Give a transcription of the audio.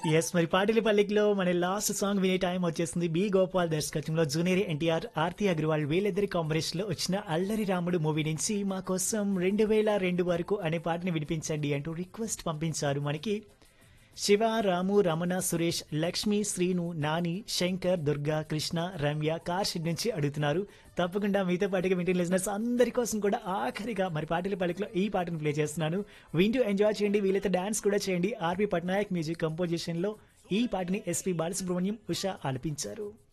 yes మరి పాటిలి పల్లికిలో మన లాస్ట్ సాంగ్ వినే టైం వచ్చేసింది బి గోపాల్ దర్శకత్వంలో జూనియర్ ఎన్టీఆర్ ఆర్తి అగ్రవాల్ వీళ్ళిద్దరి కాంబినేషన్ లో వచ్చిన అల్లరి రాముడు మూవీ నుంచి మా కోసం రెండు వేల రెండు వరకు అనే పాటని వినిపించండి అంటూ రిక్వెస్ట్ పంపించారు మనకి శివ రాము రమణ సురేష్ లక్ష్మి శ్రీను నాని శంకర్ దుర్గా కృష్ణ రమ్య కార్షిడ్ నుంచి అడుగుతున్నారు తప్పకుండా మీతో పాటుగా వింటూ లిజనర్స్ అందరి కోసం కూడా ఆఖరిగా మరి పాటల పలికలో ఈ పాటను ప్లే చేస్తున్నాను వింటూ ఎంజాయ్ చేయండి వీలైతే డాన్స్ కూడా చేయండి ఆర్పి పట్నాయక్ మ్యూజిక్ కంపోజిషన్ లో ఈ పాటని ఎస్పి బాలసుబ్రహ్మణ్యం ఉషా ఆలపించారు